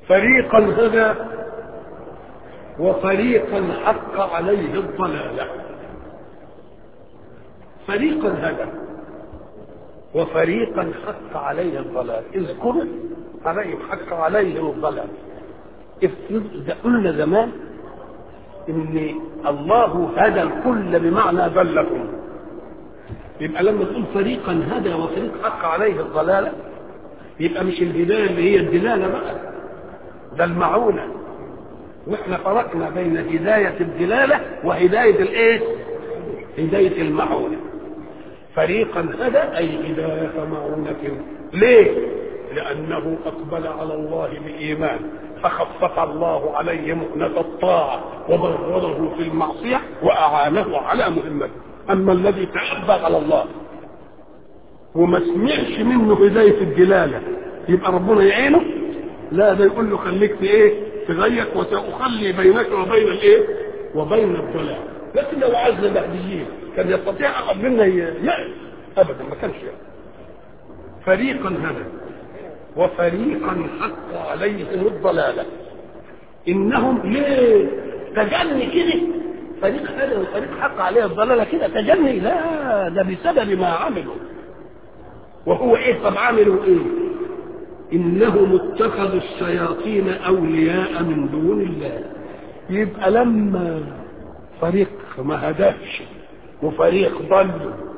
فريقا هدى وفريقا حق عليه الضلاله فريقا هدى وفريقا حق عليه الضلال اذكروا عليهم حق عليهم الضلال ده قلنا زمان ان الله هدى الكل بمعنى دلكم يبقى لما تقول فريقا هدى وفريق حق عليه الضلاله يبقى مش الهدايه اللي هي الدلاله بقى ده المعونه واحنا فرقنا بين هدايه الدلاله وهدايه الايه هدايه المعونه فريقا هدى اي هدايه معونه ليه لانه اقبل على الله بالايمان فخفف الله عليه مؤنة الطاعة وبرره في المعصية وأعانه على مهمته أما الذي تعبى على الله وما سمعش منه هداية الدلالة يبقى ربنا يعينه لا ده يقول له خليك في ايه في غيك وسأخلي بينك وبين الايه وبين الضلال لكن لو عزل مهديين كان يستطيع أحد منا يأس أبدا ما كانش يأس فريقا هدى وفريقا حق عليهم الضلاله انهم ليه تجني كده فريق هذا وفريق حق عليه الضلاله كده تجني لا ده بسبب ما عملوا وهو ايه طب عملوا ايه انهم اتخذوا الشياطين اولياء من دون الله يبقى لما فريق ما هداش وفريق ضل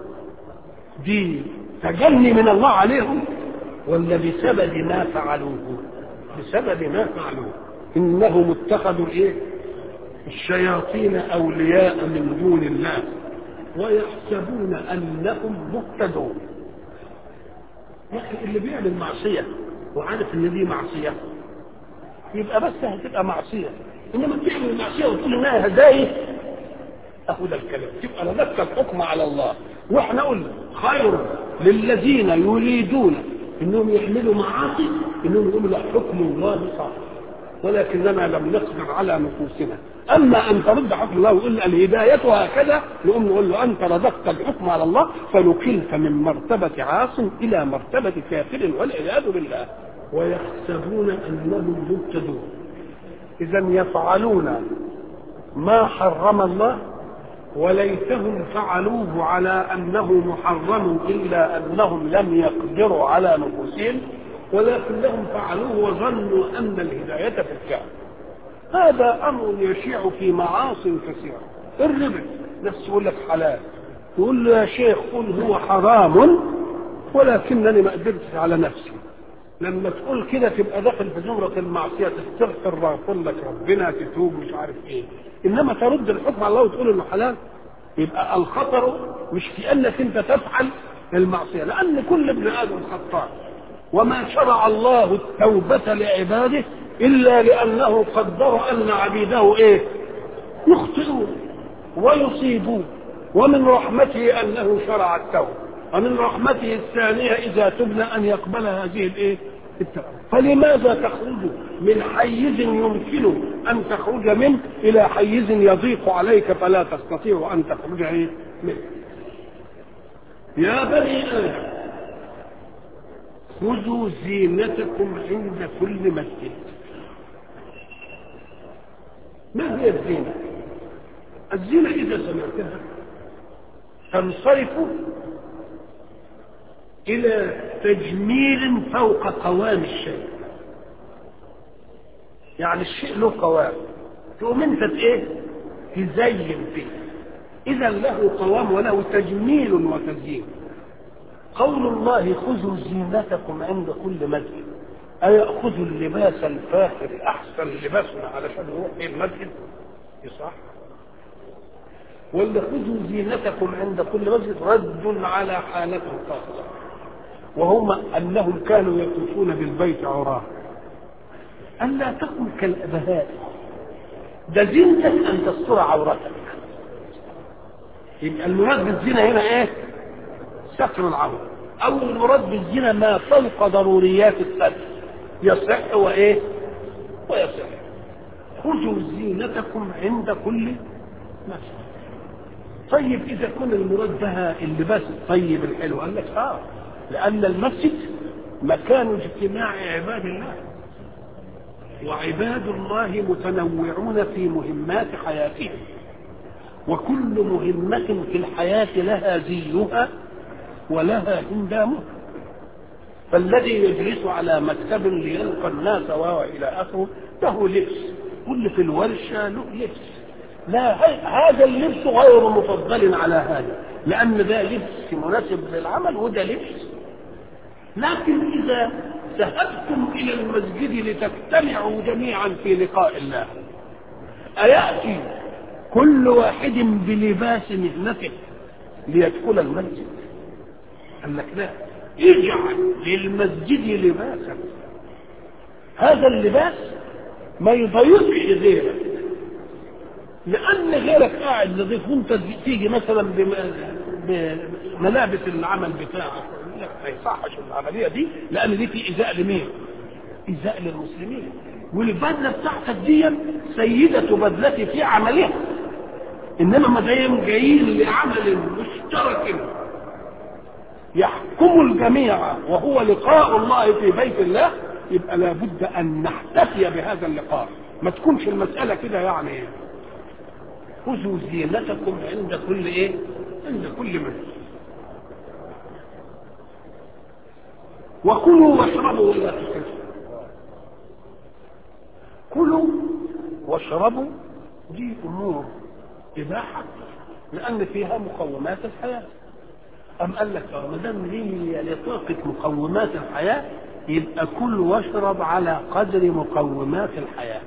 دي تجني من الله عليهم ولا بسبب ما فعلوه بسبب ما فعلوه انهم اتخذوا ايه الشياطين اولياء من دون الله ويحسبون انهم مهتدون يعني اللي بيعمل معصيه وعارف ان دي معصيه يبقى بس هتبقى معصيه انما تعمل معصيه وتقول انها هدايه اهو ده الكلام تبقى رددت الحكم على الله واحنا قلنا خير للذين يريدون انهم يحملوا معاصي انهم يقولوا لا حكم الله صح ولكننا لم نقدر على نفوسنا اما ان ترد حكم الله ويقول الهدايه هكذا نقوم نقول له انت رددت الحكم على الله فنقلت من مرتبه عاص الى مرتبه كافر والعياذ بالله ويحسبون انهم مهتدون اذا يفعلون ما حرم الله وليتهم فعلوه على انه محرم الا انهم لم يقدروا على نفوسهم ولكنهم فعلوه وظنوا ان الهدايه في الكعب هذا امر يشيع في معاص كثيره الربا نفس يقول لك حلال تقول له يا شيخ قل هو حرام ولكنني ما قدرتش على نفسي لما تقول كده تبقى داخل في زمرة المعصية تستغفر غفر لك ربنا تتوب مش عارف ايه انما ترد الحكم على الله وتقول انه حلال يبقى الخطر مش في انك انت تفعل المعصية لان كل ابن ادم خطاء وما شرع الله التوبة لعباده الا لانه قدر ان عبيده ايه يخطئون ويصيبون ومن رحمته انه شرع التوبه ومن رحمته الثانيه اذا تبنى ان يقبل هذه الايه التوبه فلماذا تخرج من حيز يمكن ان تخرج منه الى حيز يضيق عليك فلا تستطيع ان تخرج ايه منه يا بني ادم خذوا زينتكم عند كل مسجد ما هي الزينة الزينة إذا سمعتها تنصرف إلى تجميل فوق قوام الشيء يعني الشيء له قوام تقوم انت ايه تزين فيه اذا له قوام وله تجميل وتزيين قول الله خذوا زينتكم عند كل مسجد أيأخذوا اللباس الفاخر أحسن لباسنا علشان نروح إيه المسجد؟ صح؟ ولا خذوا زينتكم عند كل مسجد رد على حالة خاصة وهم أنهم كانوا يطوفون بالبيت عراه ألا تكن كالأبهات ده زينتك أن تستر عورتك يبقى المراد بالزينة هنا إيه؟ ستر العورة أو المراد بالزنا ما فوق ضروريات الستر يصح وإيه؟ ويصح خذوا زينتكم عند كل مسجد طيب إذا كان المراد بها اللباس الطيب الحلو قال لك آه لأن المسجد مكان اجتماع عباد الله وعباد الله متنوعون في مهمات حياتهم وكل مهمة في الحياة لها زيها ولها هندامها فالذي يجلس على مكتب ليلقى الناس وهو إلى آخره له لبس كل في الورشة له لبس لا هذا اللبس غير مفضل على هذا لأن ده لبس مناسب للعمل وده لبس لكن إذا ذهبتم إلى المسجد لتجتمعوا جميعا في لقاء الله أيأتي كل واحد بلباس مهنته ليدخل المسجد قال لك لا اجعل للمسجد لباسا هذا اللباس ما يضايقش غيرك لان غيرك قاعد نظيف وانت تيجي مثلا بملابس العمل بتاعك ما يصحش العمليه دي لان دي في ايذاء لمين؟ ايذاء للمسلمين والبدله بتاعتك دي سيده بدلتي في عملها انما ما دام جايين لعمل مشترك يحكم الجميع وهو لقاء الله في بيت الله يبقى لابد ان نحتفي بهذا اللقاء ما تكونش المساله كده يعني خذوا زينتكم عند كل ايه عند كل مسجد وكلوا واشربوا ولا تسرفوا كلوا واشربوا دي امور اباحه لان فيها مقومات الحياه أم قال لك ما دام هي لطاقة مقومات الحياة يبقى كل واشرب على قدر مقومات الحياة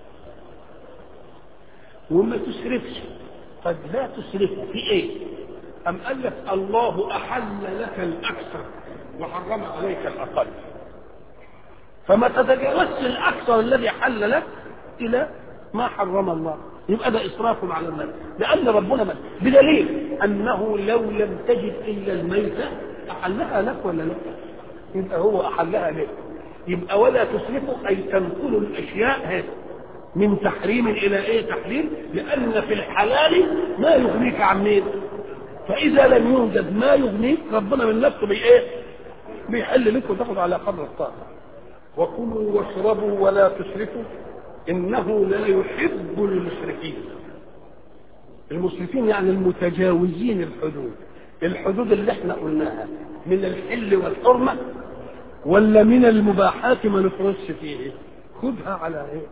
وما تسرفش قد لا تسرفوا في ايه أم قال لك الله أحل لك الأكثر وحرم عليك الأقل فما تتجاوزش الأكثر الذي حل لك إلى ما حرم الله يبقى ده إسراف على الناس لأن ربنا من بدليل أنه لو لم تجد إلا الميتة أحلها لك ولا لا يبقى هو أحلها لك يبقى ولا تسرفوا أي تنقلوا الأشياء هذه من تحريم إلى إيه تحليل لأن في الحلال ما يغنيك عن مين فإذا لم يوجد ما يغنيك ربنا من نفسه بإيه بيحل لك وتاخد على قدر الطاقة وكلوا واشربوا ولا تسرفوا انه لا يحب المسرفين المسرفين يعني المتجاوزين الحدود الحدود اللي احنا قلناها من الحل والحرمة ولا من المباحات ما نفرش فيه خذها على ايه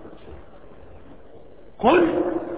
قل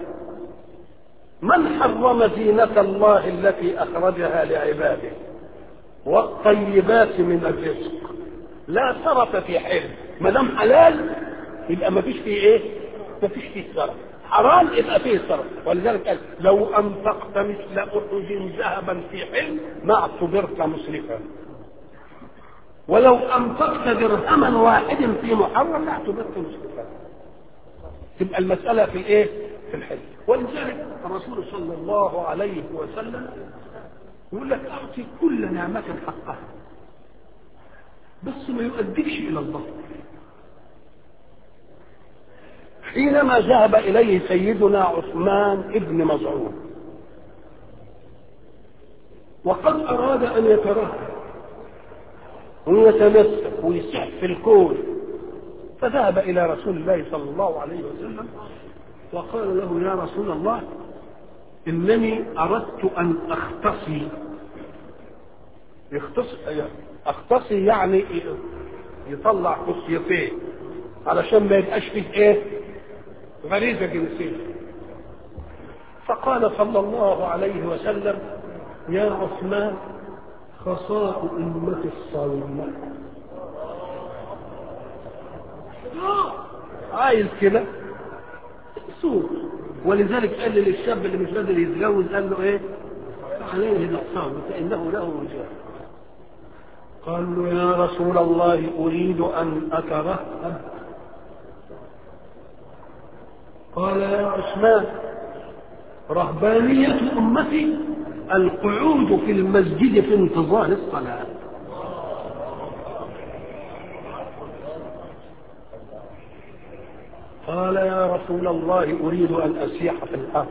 من حرم زينة الله التي أخرجها لعباده والطيبات من الرزق لا سرف في حل ما دام حلال يبقى ما فيش فيه ايه ما فيش فيه سرف حرام يبقى فيه سرف ولذلك قال لو انفقت مثل احد ذهبا في حلم ما اعتبرت مسرفا ولو انفقت درهما واحد في محرم لا اعتبرت مسرفا تبقى المسألة في الايه في الحلم ولذلك الرسول صلى الله عليه وسلم يقول لك اعطي كل نعمة حقها بس ما يؤديكش الى البطل حينما ذهب إليه سيدنا عثمان ابن مظعون وقد أراد أن يترهب ويتمسك ويسح في الكون فذهب إلى رسول الله صلى الله عليه وسلم وقال له يا رسول الله إنني أردت أن أختصي يختص أختصي يعني يطلع خصيتين علشان ما يبقاش فيه ايه غريزة جنسية فقال صلى الله عليه وسلم يا عثمان خصاء أمة الصوم عايز كده سوق ولذلك قال للشاب اللي مش قادر يتجوز قال له ايه عليه نقصان فإنه له وجاه قال له يا رسول الله أريد أن أترهب قال يا عثمان رهبانية أمتي القعود في المسجد في انتظار الصلاة قال يا رسول الله أريد أن أسيح في الأرض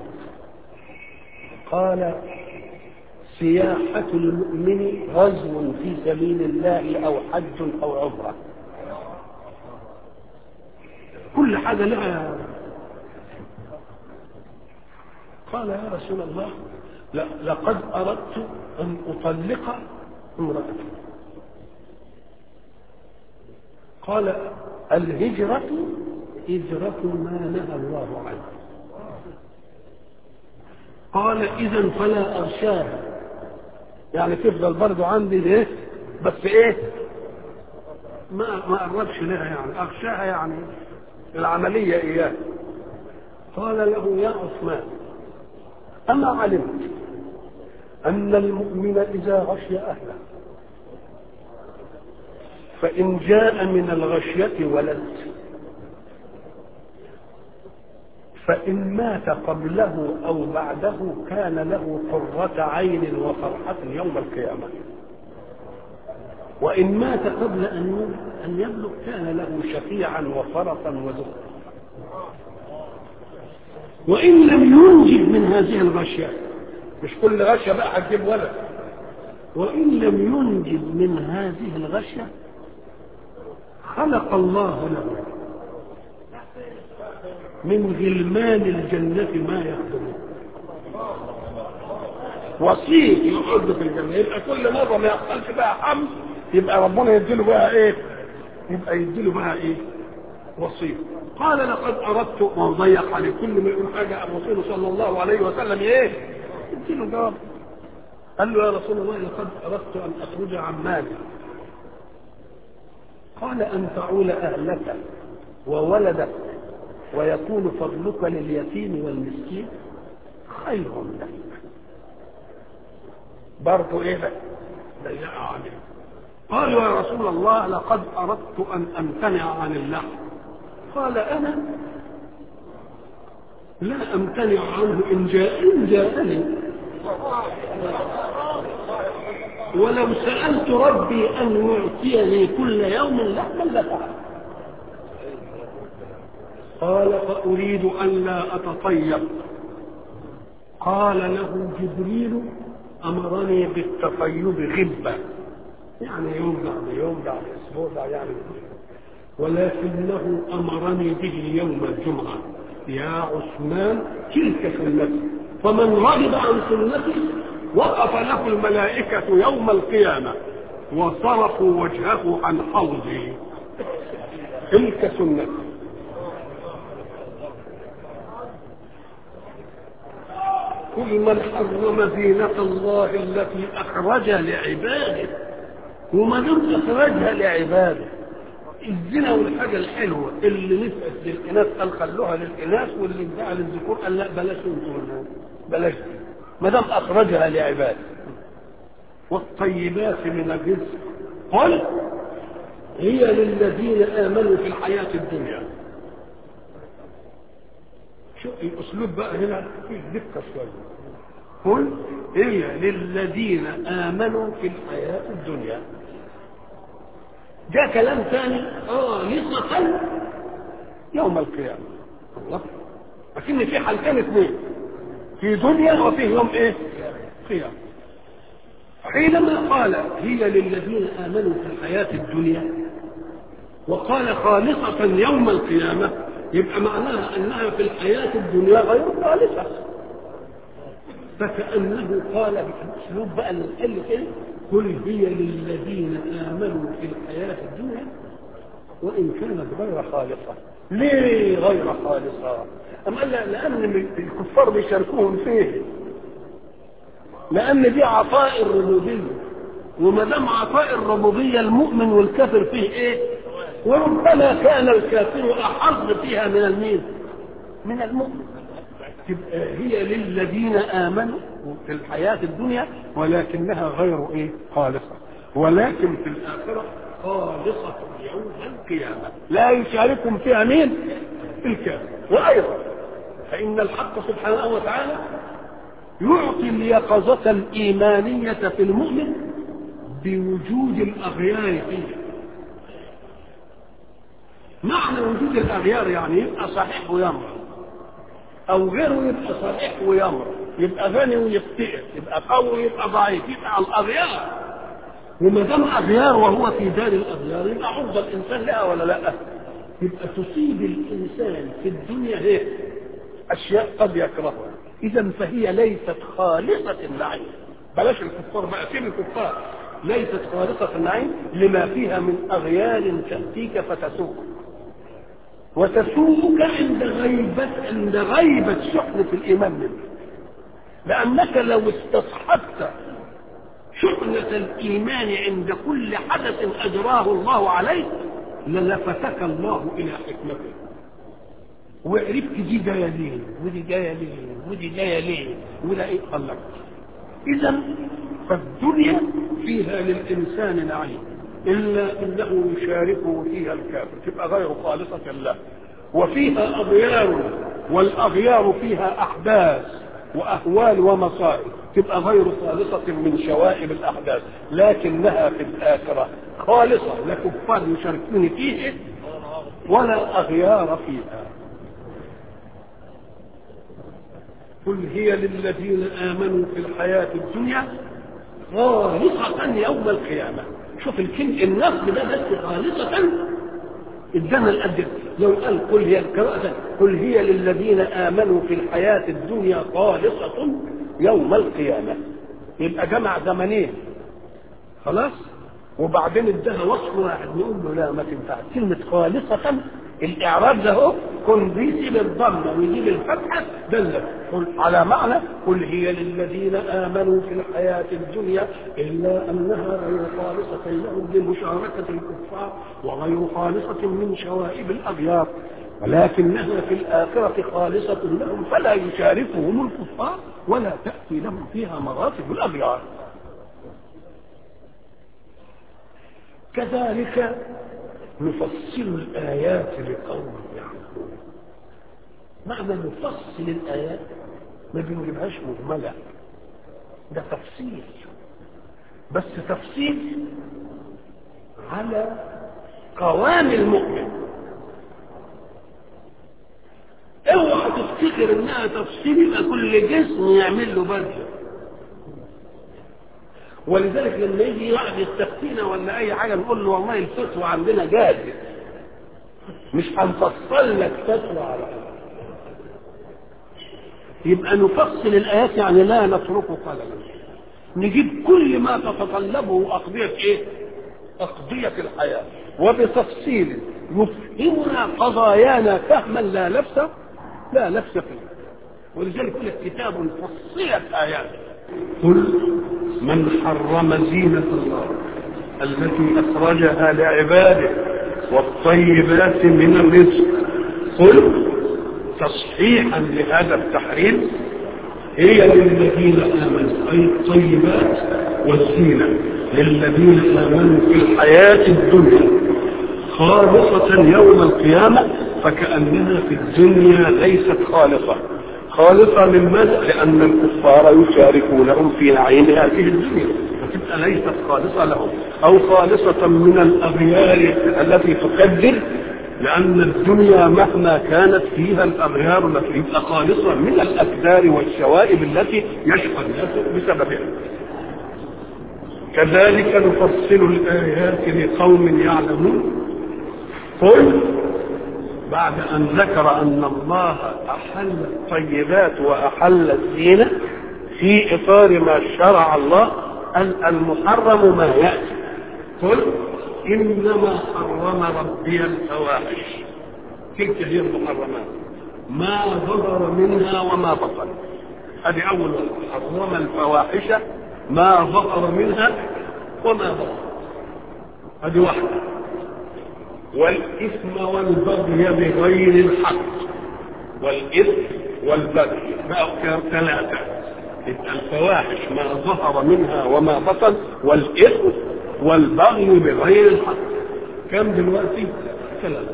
قال سياحة المؤمن غزو في سبيل الله أو حج أو عمرة كل حاجة لها قال يا رسول الله لا لقد أردت أن أطلق امرأتي قال الهجرة هجرة ما نهى الله عنه قال إذا فلا أغشاها يعني تفضل برضه عندي ايه بس ايه ما ما قربش لها يعني اغشاها يعني العمليه اياه قال له يا عثمان اما علمت ان المؤمن اذا غشي اهله فان جاء من الغشيه ولد فإن مات قبله أو بعده كان له قرة عين وفرحة يوم القيامة وإن مات قبل أن أن يبلغ كان له شفيعا وفرطا وذكرا وإن لم ينجب من هذه الغشية مش كل غشية بقى هتجيب ولد وإن لم ينجب من هذه الغشية خلق الله له من غلمان الجنة ما يخدمون وصيف يقعد في الجنة يبقى كل مرة ما يحصلش بقى حمل يبقى ربنا يديله بقى ايه يبقى يديله بقى ايه وصيف قال لقد اردت ما هو ضيق عليه كل ما يقول حاجه الرسول صلى الله عليه وسلم ايه يديله جواب قال له يا رسول الله لقد اردت ان اخرج عن مالي قال ان تعول اهلك وولدك ويكون فضلك لليتيم والمسكين خير لك برضه ايه ده ضيق عليه قالوا يا رسول الله لقد اردت ان امتنع عن اللحم قال انا لا امتنع عنه ان جاء ان جاءني ولو سالت ربي ان يعطيني كل يوم لحما لفعل قال فاريد ان لا اتطيب قال له جبريل امرني بالتطيب غبه يعني يوم بعد يوم بعد اسبوع بعد يعني ولكنه امرني به يوم الجمعه يا عثمان تلك سنتي فمن رغب عن سنتي وقف له الملائكه يوم القيامه وصرفوا وجهه عن حوضي تلك سنتي كل من حرم زينة الله التي أخرج لعباده وما دام أخرجها لعباده الزنا والحاجة الحلوة اللي نفعت للإناث قال خلوها للإناث واللي ادعى للذكور قال لا بلاش انتوا بلاش دي ما دام أخرجها لعباده والطيبات من الرزق قل هي للذين آمنوا في الحياة الدنيا شو الاسلوب بقى هنا فيه دقه شويه قل هي للذين امنوا في الحياه الدنيا جاء كلام ثاني اه نصفا يوم القيامه الله لكن في حالتين اثنين في دنيا وفي يوم ايه قيامه حينما قال هي للذين امنوا في الحياه الدنيا وقال خالصه يوم القيامه يبقى معناها انها في الحياه الدنيا غير خالصه فكانه قال باسلوب بقى اللي كده قل هي للذين امنوا في الحياه الدنيا وان كانت غير خالصه ليه غير خالصه أم قال لأن الكفار بيشاركوهم فيه لأن دي عطاء الربوبية وما دام عطاء الربوبية المؤمن والكافر فيه إيه؟ وربما كان الكافر احظ فيها من المين من المؤمن تبقى هي للذين امنوا في الحياه الدنيا ولكنها غير ايه خالصه ولكن في الاخره خالصه يوم القيامه لا يشاركهم فيها مين الكافر وايضا فان الحق سبحانه وتعالى يعطي اليقظه الايمانيه في المؤمن بوجود الاغيار فيه معنى وجود الاغيار يعني يبقى صحيح ويمر او غيره يبقى صحيح ويمر يبقى غني ويفتقر يبقى قوي ويبقى ضعيف يبقى الاغيار وما دام اغيار وهو في دار الاغيار يبقى عرضه الانسان لها ولا لا يبقى تصيب الانسان في الدنيا ايه اشياء قد يكرهها اذا فهي ليست خالصه النعيم بلاش الكفار بقى سيب الكفار ليست خالصه النعيم لما فيها من اغيال تاتيك فتسوق وتسوقك عند غيبة عند غيبة شحنة الإيمان منك لأنك لو استصحبت شحنة الإيمان عند كل حدث أجراه الله عليك للفتك الله إلى حكمته وعرفت دي جاية ليه ودي جاية ليه ودي جاية ليه وده إيه الله إذا فالدنيا فيها للإنسان نعيم إلا أنه يشاركه فيها الكافر تبقى غير خالصة له وفيها أغيار والأغيار فيها أحداث وأهوال ومصائب تبقى غير خالصة من شوائب الأحداث لكنها في الآخرة خالصة لا كفار يشاركون فيه ولا أغيار فيها قل هي للذين آمنوا في الحياة الدنيا خالصة يوم القيامة شوف الكلمة النصب ده بس خالصة ادانا الأدب لو قال قل هي القراءة قل هي للذين آمنوا في الحياة الدنيا خالصة يوم القيامة يبقى جمع زمنين خلاص وبعدين اداها وصف واحد نقول له لا ما تنفعش كلمة خالصة الإعراب ده هو كن بيسيب الضمة ويجيب الفتحة دلت قل على معنى قل هي للذين آمنوا في الحياة الدنيا إلا أنها غير خالصة لهم لمشاركة الكفار وغير خالصة من شوائب الأغيار ولكنها في الآخرة خالصة لهم فلا يشاركهم الكفار ولا تأتي لهم فيها مراتب الأغيار كذلك نفصل الآيات لقوم يعلمون معنى نفصل الآيات ما بنجيبهاش مجملة ده تفصيل بس تفصيل على قوام المؤمن اوعى تفتكر انها تفصيل يبقى كل جسم يعمل له بدله ولذلك لما يجي واحد يستفتينا ولا اي حاجه نقول له والله الفتوى عندنا جاهزه مش هنفصل لك فتوى على يبقى نفصل الايات يعني لا نتركه قلما نجيب كل ما تتطلبه اقضيه ايه اقضيه الحياه وبتفصيل يفهمنا قضايانا فهما لا لبس لا لبس فيه ولذلك يقول لك كتاب فصلت اياته قل من حرم زينة الله التي أخرجها لعباده والطيبات من الرزق قل تصحيحا لهذا التحريم هي للذين آمنوا أي الطيبات والزينة للذين آمنوا في الحياة الدنيا خالصة يوم القيامة فكأنها في الدنيا ليست خالصة خالصة من ماذا؟ لأن الكفار يشاركونهم في نعيم هذه الدنيا فتبقى ليست خالصة لهم أو خالصة من الأغيار التي تقدر لأن الدنيا مهما كانت فيها الأغيار التي تبقى خالصة من الأكدار والشوائب التي يشقى الناس بسببها كذلك نفصل الآيات لقوم يعلمون قل بعد أن ذكر أن الله أحل الطيبات وأحل الزينة في إطار ما شرع الله المحرم ما يأتي قل إنما حرم ربي الفواحش تلك هي المحرمات ما ظهر منها وما بطن هذه أول حرم الفواحش ما ظهر منها وما بطن هذه واحدة والإثم والبغي بغير الحق والإثم والبغي بقوا ثلاثة الفواحش ما ظهر منها وما بطن والإثم والبغي بغير الحق كم دلوقتي ثلاثة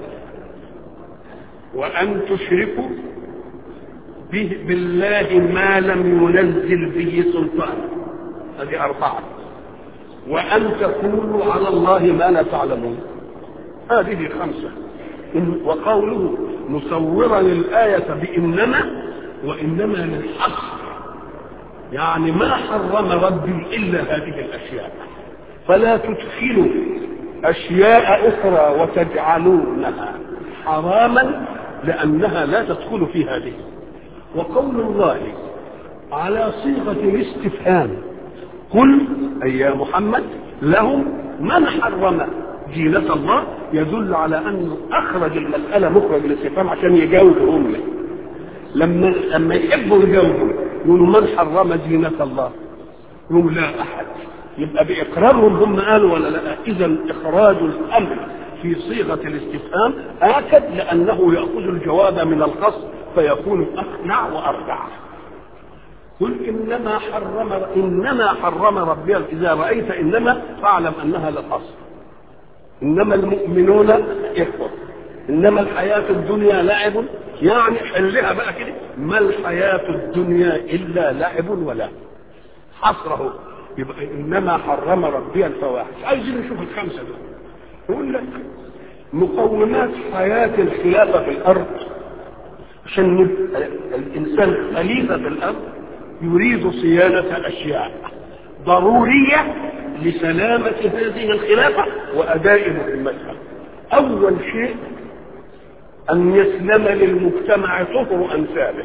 وأن تشركوا به بالله ما لم ينزل به سلطان هذه أربعة وأن تقولوا على الله ما لا تعلمون هذه خمسة إن وقوله مصورا الآية بإنما وإنما للحصر يعني ما حرم ربي إلا هذه الأشياء فلا تدخلوا أشياء أخرى وتجعلونها حراما لأنها لا تدخل في هذه وقول الله على صيغة الاستفهام قل أي يا محمد لهم من حرم دينة الله يدل على أنه أخرج المسألة مخرج الاستفهام عشان يجاوبهم لما لما يحبوا يجاوبوا يقولوا من حرم دينة الله يقولوا لا أحد يبقى بإقرارهم هم قالوا ولا لا إذا إخراج الأمر في صيغة الاستفهام آكد لأنه يأخذ الجواب من الخص فيكون أقنع وأرجع قل إنما حرم إنما حرم ربي إذا رأيت إنما فاعلم أنها للأصل إنما المؤمنون إخوة إنما الحياة الدنيا لعب يعني حلها بقى كده ما الحياة الدنيا إلا لعب ولا حصره يبقى إنما حرم ربي الفواحش عايزين نشوف الخمسة دول يقول لك مقومات حياة الخلافة في الأرض عشان يبقى الإنسان خليفة في الأرض يريد صيانة أشياء ضرورية لسلامة هذه الخلافة وأداء مهمتها أول شيء أن يسلم للمجتمع طهر أنسابه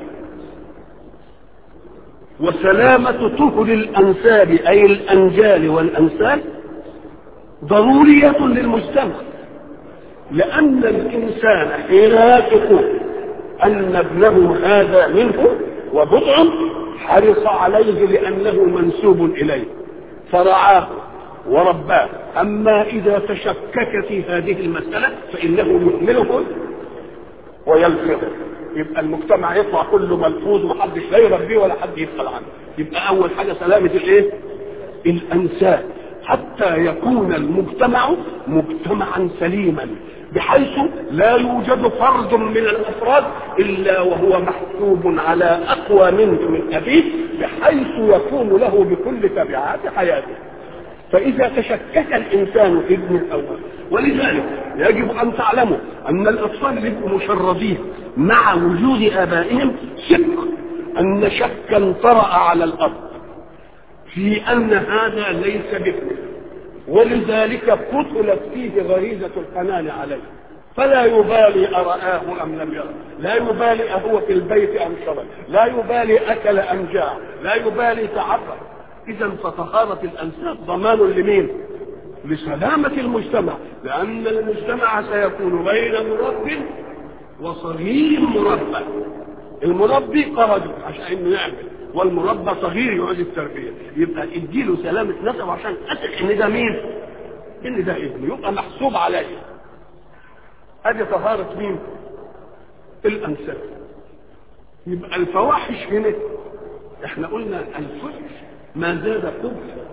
وسلامة طهر الأنساب أي الأنجال والأنساب ضرورية للمجتمع لأن الإنسان حين يثق أن ابنه هذا منه وبضع حرص عليه لأنه منسوب إليه فرعاه ورباه أما إذا تشكك في هذه المسألة فإنه يهمله ويلفظه يبقى المجتمع يطلع كله ملفوظ ومحدش لا يربيه ولا حد يسأل عنه يبقى أول حاجة سلامة الإيه؟ الأنساب حتى يكون المجتمع مجتمعا سليما بحيث لا يوجد فرد من الافراد الا وهو محسوب على اقوى منه من ابيه بحيث يكون له بكل تبعات حياته فاذا تشكك الانسان في ابن الاول ولذلك يجب ان تعلموا ان الاطفال اللي يبقوا مشردين مع وجود ابائهم ثق ان شكا طرا على الارض في ان هذا ليس بابنه ولذلك قتلت فيه غريزة الحنان عليه فلا يبالي أرآه أم لم يره لا يبالي أهو في البيت أم شرب لا يبالي أكل أم جاع لا يبالي تعرف إذا فطهارة الأنساب ضمان لمين لسلامة المجتمع لأن المجتمع سيكون بين مرب وصغير مربى المربي قرده عشان انه يعمل والمربى صغير يعيد التربيه يبقى اديله سلامه نسب عشان اثق ان ده مين؟ ان ده ابنه يبقى محسوب عليه ادي طهاره مين؟ الانساب يبقى الفواحش هنا احنا قلنا الفحش ما زاد قبحا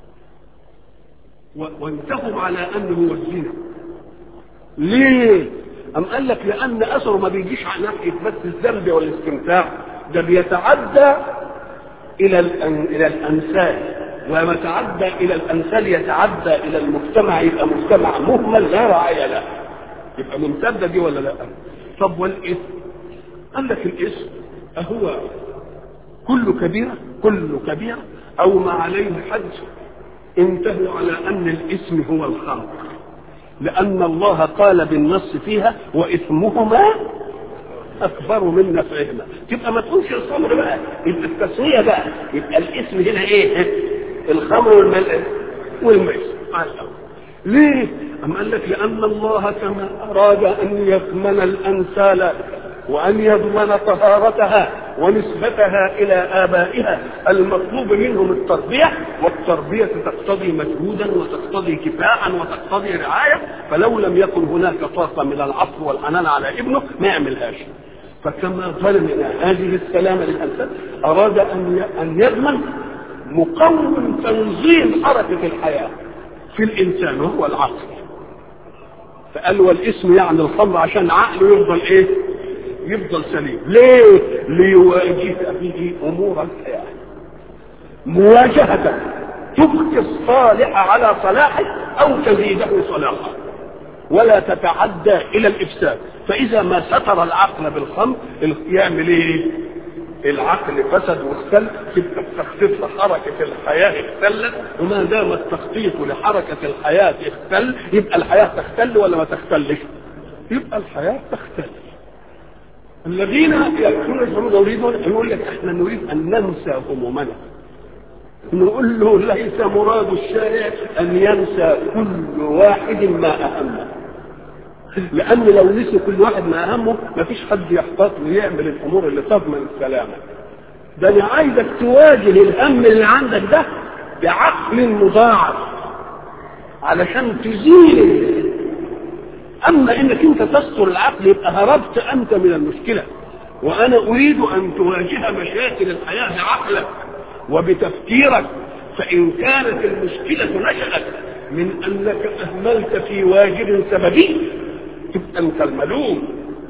وانتهوا على انه هو الزنا ليه؟ أم قال لك لأن أثره ما بيجيش على ناحية بس الذنب والاستمتاع ده بيتعدى إلى إلى الأنسال وما تعدى إلى الأنسال يتعدى إلى المجتمع يبقى مجتمع مهمل لا رعاية له يبقى ممتدة دي ولا لا؟ طب والإثم؟ قال لك الإثم أهو كل كبيرة كل كبيرة أو ما عليه حد انتهوا على أن الإثم هو الخمر لأن الله قال بالنص فيها وإثمهما أكبر من نفعهما تبقى ما تقولش الخمر بقى يبقى التسوية بقى يبقى الاسم هنا إيه؟ الخمر والملء والميس ليه؟ أم قال لك لأن الله كما أراد أن يضمن الأنسال وأن يضمن طهارتها ونسبتها إلى آبائها المطلوب منهم التربية والتربية تقتضي مجهودا وتقتضي كفاء وتقتضي رعاية فلو لم يكن هناك طاقة من العطف والحنان على ابنه ما يعملهاش فكما ضمن هذه السلامة للأنسان أراد أن أن يضمن مقوم تنظيم حركة الحياة في الإنسان وهو العقل فقال والاسم يعني الخمر عشان عقله يفضل ايه يفضل سليم ليه ليواجه به امور الحياه مواجهه تبقي الصالح على صلاحه او تزيده صلاحا ولا تتعدى الى الافساد فاذا ما ستر العقل بالخمر يعمل ايه العقل فسد واختل تبقى التخطيط لحركة الحياة اختلت وما دام التخطيط لحركة الحياة اختل يبقى الحياة تختل ولا ما تختلش يبقى الحياة تختلف الذين يأكلون الحمود يريدون يقول لك احنا نريد ان ننسى همومنا نقول له ليس مراد الشارع ان ينسى كل واحد ما اهمه لان لو نسي كل واحد ما اهمه مفيش حد يحتاط ويعمل الامور اللي تضمن السلامه ده انا عايزك تواجه الهم اللي عندك ده بعقل مضاعف علشان تزيل اما انك انت تستر العقل يبقى هربت انت من المشكله وانا اريد ان تواجه مشاكل الحياه بعقلك وبتفكيرك فان كانت المشكله نشات من انك اهملت في واجب سببي تبقى انت الملوم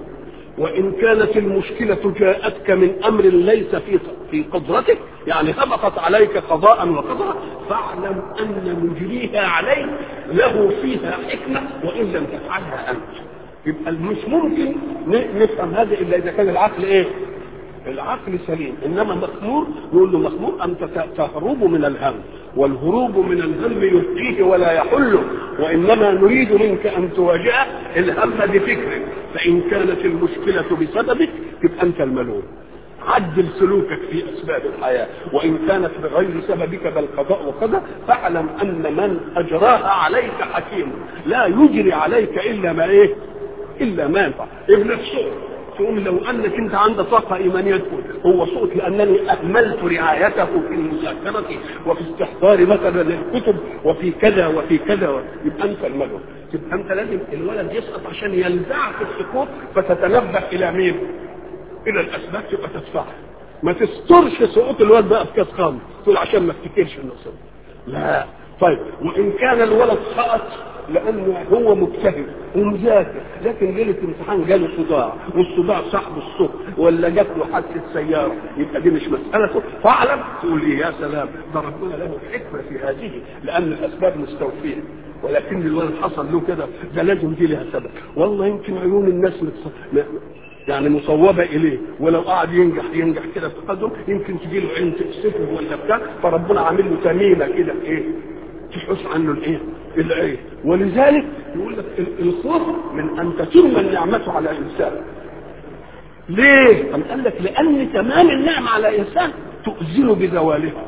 وان كانت المشكله جاءتك من امر ليس في في قدرتك يعني هبطت عليك قضاء وقدرا فاعلم ان مجريها عليك له فيها حكمه وان لم تفعلها انت يبقى مش ممكن نفهم هذا الا اذا كان العقل ايه العقل سليم انما مخمور يقول له مخمور انت تهرب من الهم والهروب من الهم يبقيه ولا يحله وانما نريد منك ان تواجه الهم بفكرك فان كانت المشكله بسببك تبقى انت الملوم عدل سلوكك في اسباب الحياه وان كانت بغير سببك بل قضاء وقدر فاعلم ان من اجراها عليك حكيم لا يجري عليك الا ما ايه الا ما ينفع ابن الصوت تقول لو انك انت عندك طاقه ايمانيه تقول هو صوت لانني اهملت رعايته في المذاكره وفي استحضار مثلا الكتب وفي كذا وفي كذا يبقى انت الملك يبقى انت لازم الولد يسقط عشان ينزعك السقوط فتتنبه الى مين؟ الى الاسباب تبقى تدفعها ما تسترش سقوط الولد بقى في كاس خامس تقول عشان ما افتكرش انه سقط لا طيب وان كان الولد سقط لانه هو مجتهد ومذاكر لكن ليله الامتحان جاله صداع والصداع صاحبه الصبح ولا جات له حادثه سياره يبقى دي مش مسالته فاعلم تقول لي يا سلام ده ربنا له حكمه في هذه لان الاسباب مستوفيه ولكن الولد حصل له كده ده لازم دي لها سبب والله يمكن عيون الناس متص... يعني مصوبه اليه ولو قعد ينجح ينجح كده في تقدم يمكن تجي له عين تكسفه ولا بتاع فربنا عامل له تميمه كده في ايه؟ تحس عنه الايه؟ العين ولذلك يقول لك الخوف من ان تتم النعمه على انسان ليه؟ أم قال لك لأن تمام النعمة على إنسان تؤذن بزوالها.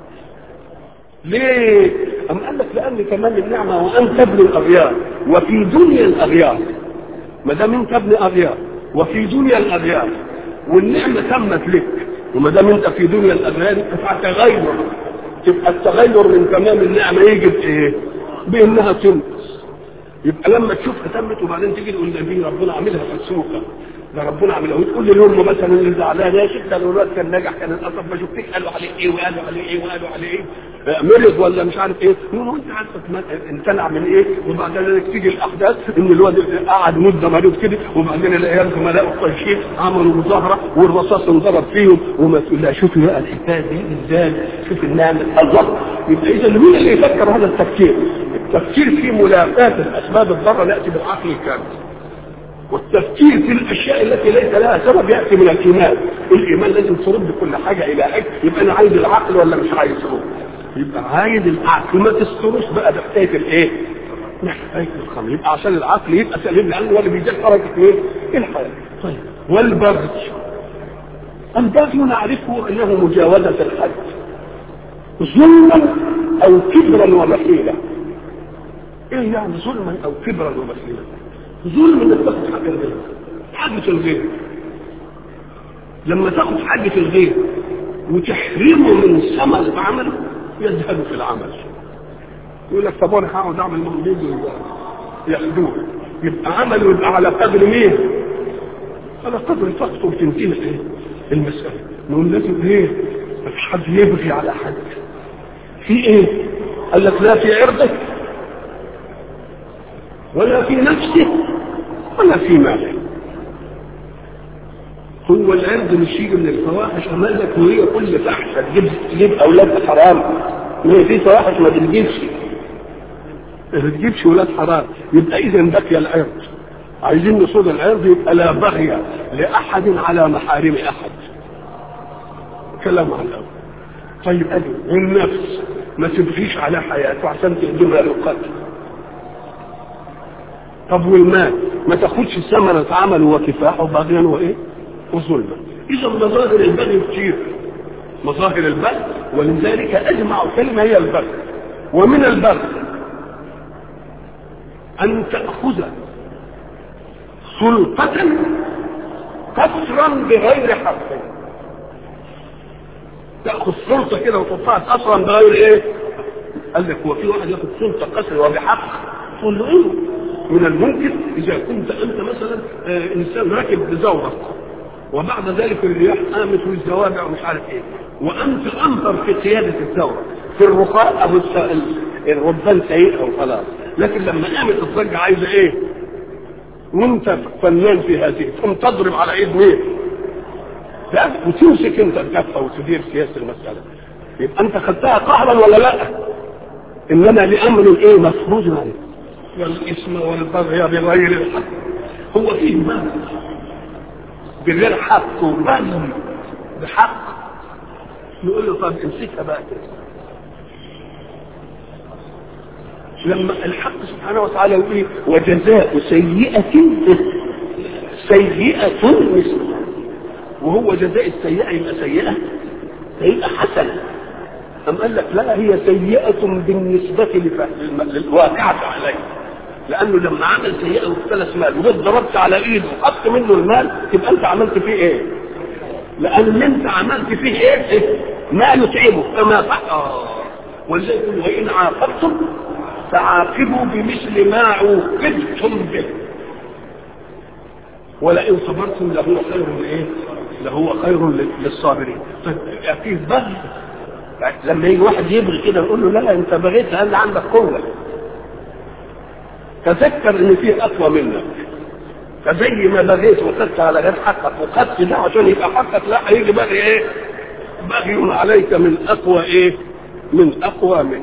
ليه؟ أم قال لك لأن تمام النعمة وأن تبني الأغيار وفي دنيا الأغيار ما دام أنت ابن أغيار وفي دنيا الأغيار والنعمة تمت لك وما دام أنت في دنيا الأغيار تبقى تغير تبقى التغير من تمام النعمة يجي بإيه؟ بإنها تنقص يبقى لما تشوفها تمت وبعدين تيجي تقول ده دي ربنا عاملها مسروقه ده ربنا عاملها وتقول لي اليوم مثلا اللي زعلان يا شيخ ده الولاد كان ناجح كان الاسف ما شفتك قالوا عليه ايه وقالوا عليه ايه وقالوا عليه ايه مرض ولا مش عارف ايه يقول له انت عارف امتنع من ايه وبعدين تيجي الاحداث ان الواد قعد مده مريض كده وبعدين العيال زملائه الطيشين عملوا مظاهره والرصاص انضرب فيهم وما تقول لها شوفي بقى الحكايه دي ازاي شوفي النعمه الله يبقى اذا مين اللي يفكر هذا التفكير؟ التفكير في ملاقاة الاسباب الضاره ياتي بالعقل الكامل والتفكير في الاشياء التي ليس لها سبب ياتي من الايمان الايمان لازم ترد كل حاجه الى حاجه يبقى انا عايز العقل ولا مش عايز رد يبقى عايز العقل ما تستروش بقى بحكايه الايه حكايه الخمر يبقى عشان العقل يبقى سليم لانه هو اللي بيجيب حركه ايه الحياه طيب والبغي البغي نعرفه انه مجاوزه الحد ظلما او كبرا ومحيله ايه يعني ظلما او كبرا ومحيله ظلم انك تاخد حاجه الغير حاجه الغير لما تاخد حاجه الغير وتحرمه من ثمر عمله يذهب في العمل يقول لك طب انا هقعد اعمل مولد ياخدوه يبقى عمله يبقى على قدر مين؟ على قدر طاقته وتنتهي ايه؟ المساله نقول لازم ايه؟ ما فيش حد يبغي على حد في ايه؟ قال لك لا في عرضك ولا في نفسه ولا في ماله هو العرض مش يجي من الفواحش عمال لك وهي كل فحشه تجيب تجيب اولاد حرام ما هي في فواحش ما بتجيبش ما بتجيبش اولاد حرام يبقى اذا بقي العرض عايزين نصود العرض يبقى لا بغي لاحد على محارم احد كلام على الأول طيب ادي والنفس ما تبغيش على حياته عشان تقدمها للقتل طب والمال ما تاخدش ثمرة عمل وكفاح وبغيا وايه وظلما اذا مظاهر البغي كتير مظاهر البغي ولذلك اجمع كلمة هي البغي ومن البغي ان تأخذ سلطة قصرا بغير حق تأخذ سلطة كده وتحطها قصرا بغير ايه قال لك هو في واحد ياخد سلطة قصر وبحق تقول له ايه من الممكن اذا كنت انت مثلا آه انسان راكب بزورق وبعد ذلك الرياح قامت والزوابع ومش عارف ايه وانت انظر في قياده الزورق في الرخاء ابو الربان سيئه وخلاص لكن لما قامت الضجه عايزه ايه وانت فنان في هذه تقوم تضرب على ايد مين لا وتمسك انت الكفه وتدير سياسه المساله يبقى انت خدتها قهرا ولا لا انما لامر ايه مفروض عليك والاثم والبغي بغير الحق هو فيه بغي بغير حق وبغي بحق نقول له طب امسكها بقى كده لما الحق سبحانه وتعالى يقول ايه وجزاء سيئة سيئة مثلها وهو جزاء السيئة يبقى سيئة سيئة حسنة أم قال لك لا هي سيئة بالنسبة للواقعة عليه لأنه لما عمل سيئة واختلس مال وجيت ضربت على إيده وخدت منه المال تبقى أنت عملت فيه إيه؟ لأن أنت عملت فيه إيه؟ إيه؟ ما يتعبه كما فعل ولذلك وإن عاقبتم فعاقبوا بمثل ما عوقبتم به ولئن صبرتم لهو خير لايه؟ لهو خير للصابرين فيه بغي لما يجي واحد يبغي كده يقول له لا انت بغيت لان عندك قوه تذكر ان في اقوى منك فزي ما بغيت وخدت على غير حقك وخدت ده عشان يبقى حقك لا هيجي بغي ايه؟ بغي عليك من اقوى ايه؟ من اقوى منك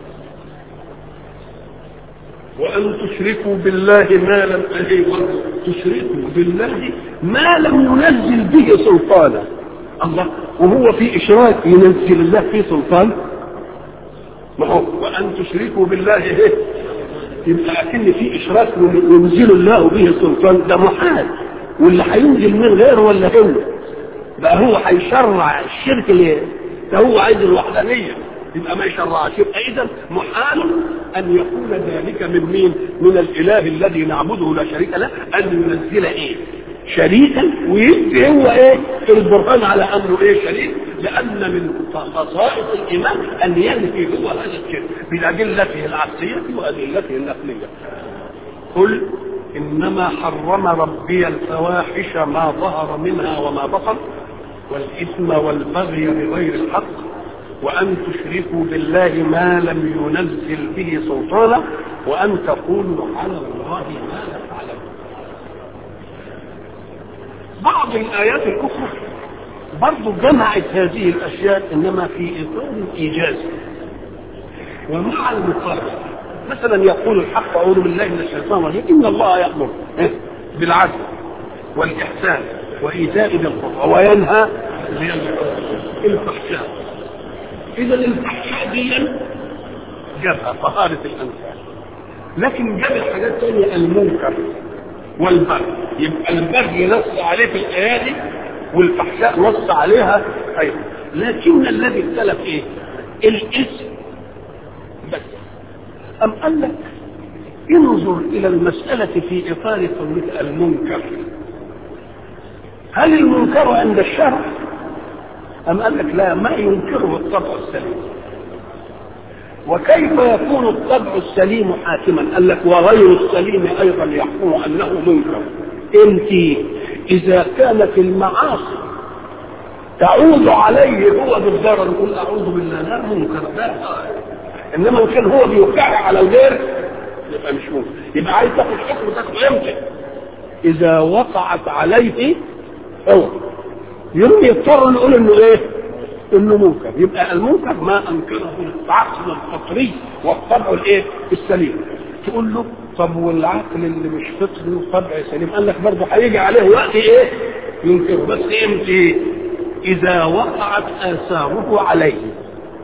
وأن تشركوا بالله ما لم تشركوا بالله ما لم ينزل به سلطانا الله وهو في إشراك ينزل الله فيه سلطان ما هو وأن تشركوا بالله إيه يبقى أكن في إشراك ينزل الله به سلطان ده محال واللي هينزل من غيره ولا هو بقى هو هيشرع الشرك ليه ده هو عايز الوحدانيه يبقى ما يشرعش يبقى اذا محال ان يكون ذلك من مين من الاله الذي نعبده لا شريك له ان ينزل ايه شريكا ويدي هو ايه في البرهان على انه ايه شريك لان من خصائص الايمان ان ينفي هو هذا الشرك بادلته العقليه وادلته النقليه قل انما حرم ربي الفواحش ما ظهر منها وما بطن والاثم والبغي بغير الحق وأن تشركوا بالله ما لم ينزل به سلطانا وأن تقولوا على الله ما لا تعلمون بعض الآيات الأخرى برضو جمعت هذه الأشياء إنما في إطار الإيجاز ومع المقارنة مثلا يقول الحق أعوذ بالله من الشيطان الرجيم إن الله يأمر بالعدل والإحسان وإيتاء ذي القربى وينهى الفحشاء اذا الفحشاء دي جابها طهارة الانسان لكن جاب الحاجات الثانية المنكر والبغي يبقى البغي نص عليه في الايات دي والفحشاء نص عليها ايضا لكن الذي اختلف ايه الاسم بس ام قال لك انظر الى المسألة في اطار قولك المنكر هل المنكر عند الشرع أم قال لك لا ما ينكره الطبع السليم وكيف يكون الطبع السليم حاكما قال لك وغير السليم أيضا يحكم أنه منكر انت إذا كانت المعاصي تعود عليه هو بالضرر نقول أعوذ بالله لا منكر لا إنما إن كان هو بيوقعها على الغير يبقى مش ممكن يبقى عايز تاخد حكم تاخد امتى إذا وقعت عليه هو يوم يضطر نقول انه ايه انه منكر يبقى المنكر ما انكره العقل الفطري والطبع الايه السليم تقول له طب والعقل اللي مش فطري وطبع سليم قال لك برضه هيجي عليه وقت ايه ينكره بس امتى اذا وقعت اثاره عليه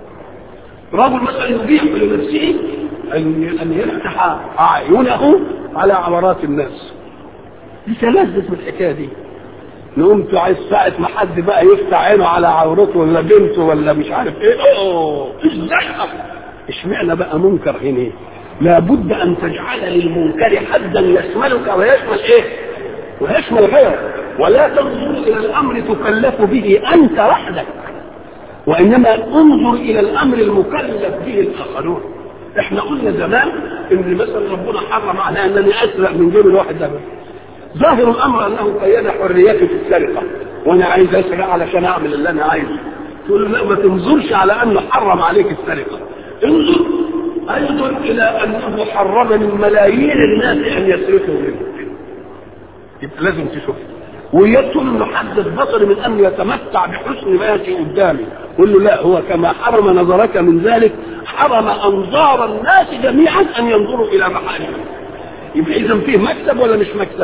رجل مثلا يبيح لنفسه ان ان يفتح اعينه على عورات الناس يتلذذ بالحكايه دي نقوم عايز ساعة ما حد بقى يفتح عينه على عورته ولا بنته ولا مش عارف ايه اوه ازاي اشمعنى بقى منكر هنا لابد ان تجعل للمنكر حدا يشملك ويشمل ايه ويشمل غيرك ولا تنظر الى الامر تكلف به انت وحدك وانما انظر الى الامر المكلف به الاخرون احنا قلنا زمان ان مثلا ربنا حرم على انني اسرق من جيب الواحد ده ظاهر الامر انه قيد حريتي في السرقه وانا عايز اسرق علشان اعمل اللي انا عايزه تقول له لا ما تنظرش على انه حرم عليك السرقه انظر ايضا الى انه حرم من ملايين الناس ان يسرقوا منه يبقى لازم تشوف ويطول انه حدد بصري من ان يتمتع بحسن ما ياتي قدامي قل له لا هو كما حرم نظرك من ذلك حرم انظار الناس جميعا ان ينظروا الى محارمه يبقى اذا فيه مكسب ولا مش مكسب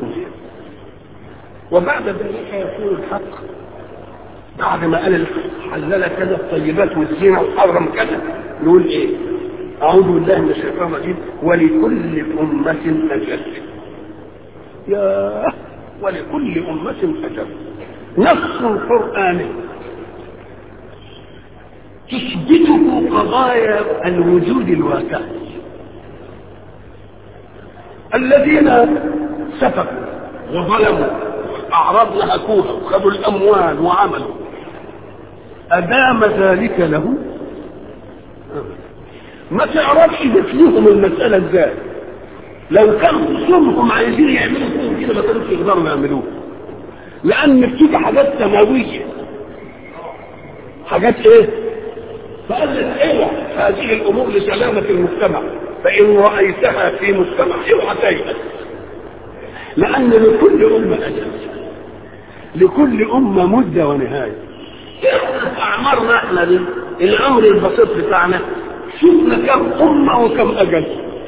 وبعد ذلك يقول الحق بعد ما قال حلل كذا الطيبات والزينة وحرم كذا نقول ايه اعوذ بالله من الشيطان الرجيم ولكل أمة أجل يا ولكل أمة أجل نص قرآني تثبته قضايا الوجود الواقعي الذين سفكوا وظلموا أعراض نهكوها وخذوا الأموال وعملوا أدام ذلك له ما تعرفش مثلهم المسألة ازاي لو كان خصومهم عايزين يعملوا فيهم كده ما كانوش يقدروا يعملوه لأن بتيجي حاجات سماوية حاجات ايه؟ فقال لك اوعى هذه الأمور لسلامة المجتمع فإن رأيتها في مجتمع اوعى تيأس لأن لكل أمة أجل لكل أمة مدة ونهاية أعمارنا احنا دي العمر البسيط بتاعنا شفنا كم أمة وكم أجل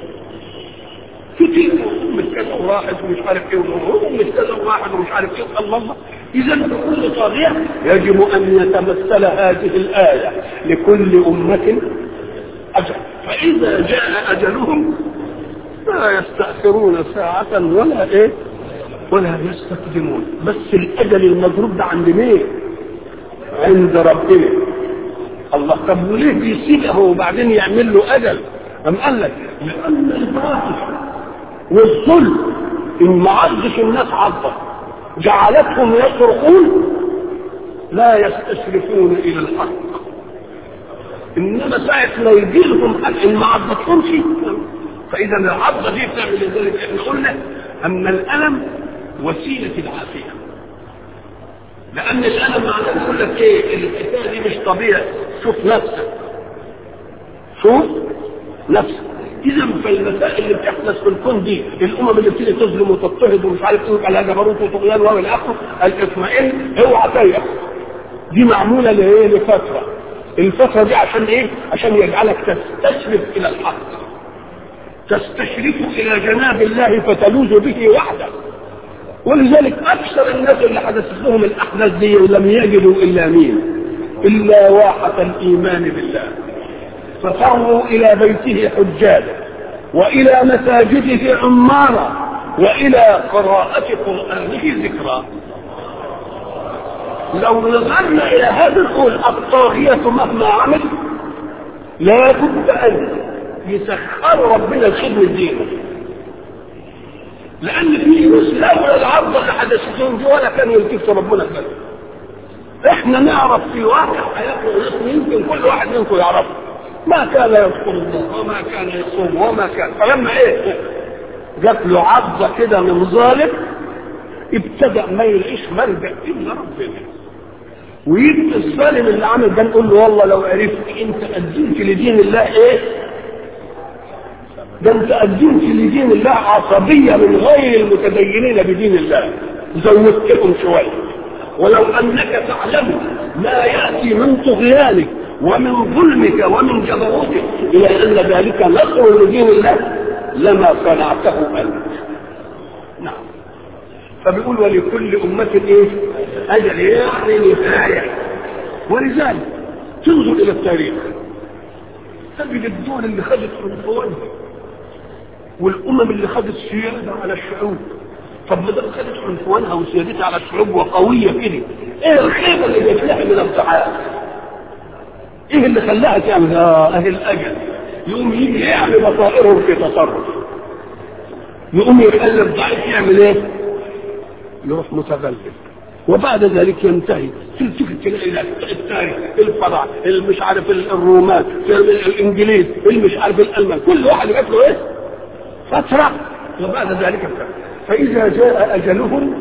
كتير أمة كذا وراحت ومش عارف ايه وأمة كذا وراحت ومش عارف ايه الله الله إذا لكل طاغية يجب أن يتمثل هذه الآية لكل أمة أجل فإذا جاء أجلهم لا يستأخرون ساعة ولا إيه ولا يستقدمون بس الأجل المضروب ده عند مين؟ عند ربنا الله طب وليه بيسيبه وبعدين يعمل له أجل؟ أم قال لك لأن الباطل والظلم إن ما عدش الناس عضة جعلتهم يصرخون لا يستشرفون إلى الحق إنما ساعة ما يجي لهم حق إن ما عضتهمش فإذا العضة دي بتعمل ذلك احنا قلنا أن الألم وسيلة العافية لأن الألم معناه يقول لك إيه الحكاية دي مش طبيعي شوف نفسك شوف نفسك إذا فالمسائل اللي بتحدث في الكون دي الأمم اللي بتيجي تظلم وتضطهد ومش عارف تقول على جبروت وطغيان وإلى آخره الاطمئن اوعى تيأس دي معمولة لإيه لفترة الفترة دي عشان إيه؟ عشان يجعلك تستشرف إلى الحق تستشرف الى جناب الله فتلوذ به وحده ولذلك اكثر الناس اللي حدثت لهم الاحداث دي لم يجدوا الا مين الا واحة الايمان بالله ففروا الى بيته حجاجا والى مساجده عمارا والى قراءة قرآنه ذكرا لو نظرنا الى هذا القول الطاغية مهما عمل لا بد ان يسخروا ربنا لخدمة دينه لأن في ناس لولا العرض اللي حدثتهم دي ولا كانوا يلتفتوا ربنا بل احنا نعرف في واقع حياتنا يمكن كل واحد منكم يعرفه ما كان يذكر الله وما كان يصوم وما كان فلما ايه جات له عضة كده من ظالم ابتدأ ما يلاقيش مرجع إلا ربنا ويجي الظالم اللي عمل ده نقول له والله لو عرفت انت قدمت لدين الله ايه ده انت قدمت لدين الله عصبية من غير المتدينين بدين الله زودتهم شوية ولو انك تعلم ما يأتي من طغيانك ومن ظلمك ومن جبروتك الى ان ذلك نصر لدين الله لما صنعته انت نعم فبيقول ولكل أمة إيه؟ أجل يعني نهاية ولذلك تنظر إلى التاريخ تجد الدول اللي خدت عنفوانها والامم اللي خدت سياده على الشعوب طب ما دام خدت عنفوانها وسيادتها على الشعوب وقويه كده ايه الخيبه اللي جت لها من الضعاف ايه اللي خلاها تعمل اه اهي الاجل يقوم يجي يعمل بصائرهم في تصرف يقوم يخلي الضعيف يعمل ايه يروح متغلب وبعد ذلك ينتهي تلتفت تلاقي التاريخ الفرع مش عارف الرومان الانجليز مش عارف الالمان كل واحد يبقى له ايه فتره وبعد ذلك فترة. فاذا جاء اجلهم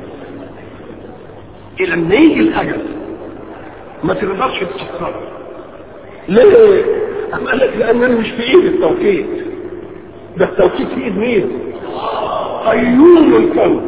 الى لما يجي الاجل ما تقدرش تتاخر ليه؟ قال لك لان انا مش في ايد التوقيت ده التوقيت في ايد مين؟ قيوم الكون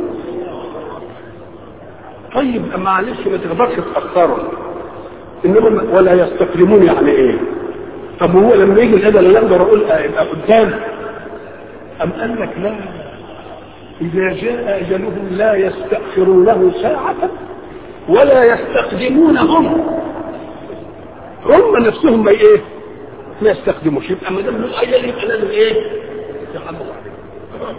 طيب معلش ما تقدرش تاخروا انما ولا يستقدمون يعني ايه؟ طب هو لما يجي الاجل اقدر اقول يبقى قدام ام قال لك لا اذا جاء اجلهم لا يستاخرونه ساعه ولا يستقدمون هم هم نفسهم ما ايه ما يستخدموش يبقى ما دام له اجل يبقى لازم ايه يحمل عليه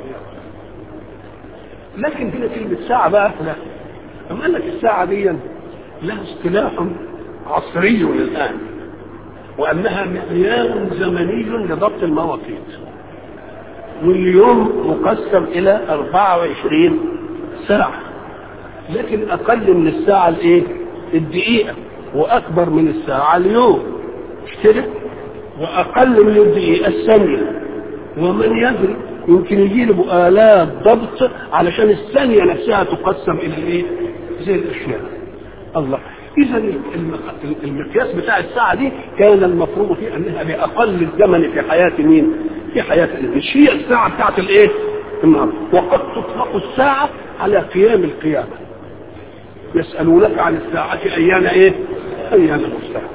لكن هنا كلمة ساعة بقى لا أما قال لك الساعة دي لها اصطلاح عصري الآن وأنها معيار زمني لضبط المواقيت واليوم مقسم إلى 24 ساعة لكن أقل من الساعة الإيه؟ الدقيقة وأكبر من الساعة اليوم مش كده؟ وأقل من الدقيقة الثانية ومن يدري يمكن يجي له آلات ضبط علشان الثانية نفسها تقسم إلى إيه؟ زي الأشياء الله إذا المقياس بتاع الساعة دي كان المفروض فيه أنها بأقل الزمن في حياة مين؟ في حياة مش هي الساعة بتاعت الإيه؟ النهار وقد تطلق الساعة على قيام القيامة يسألونك عن الساعة أيان إيه؟ أيان الساعة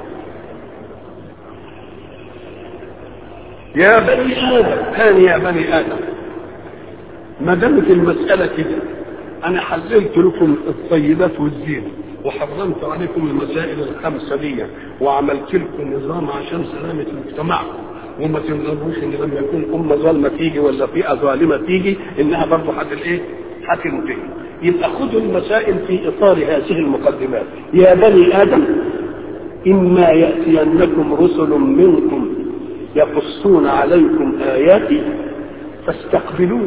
يا بني آدم كان يا بني آدم ما دامت المسألة كده أنا حللت لكم الطيبات والزينة وحرمت عليكم المسائل الخمسة دي وعملت لكم نظام عشان سلامة مجتمعكم وما تنظروش ان لما يكون أمة ظالمة تيجي ولا فئة ظالمة تيجي إنها برضه هت الإيه؟ هتنتهي يبقى خذوا المسائل في إطار هذه المقدمات يا بني آدم إما يأتينكم رسل منكم يقصون عليكم آياتي فاستقبلوه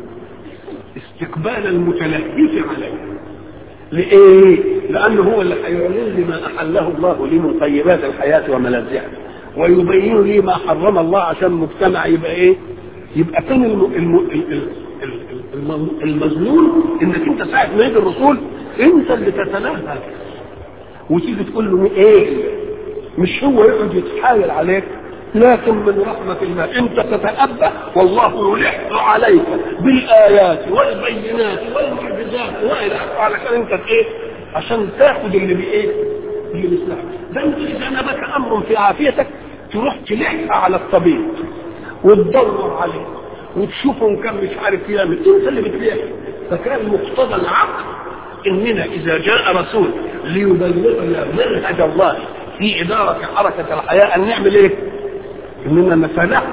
استقبال المتلهف عليه لإيه؟ لأنه هو اللي هيعلن لي ما أحله الله لي من طيبات الحياة وملذها ويبين لي ما حرم الله عشان مجتمع يبقى إيه؟ يبقى كان الم... الم... الم... المظنون انك انت ساعة ما يجي الرسول انت اللي تتلهى وتيجي تقول له ايه مش هو يقعد يتحايل عليك لكن من رحمة الله انت تتأبى والله يلح عليك بالآيات والبينات والمعجزات وإلى علشان انت ايه عشان تاخد اللي بايه اللي بيسلحك ده انت اذا نبك امر في عافيتك تروح تلح على الطبيب وتدور عليه وتشوفه ان كان مش عارف يعمل انت اللي بتلح فكان مقتضى العقل اننا اذا جاء رسول ليبلغنا منهج الله في اداره حركه الحياه ان نعمل ايه؟ اننا نتلاحى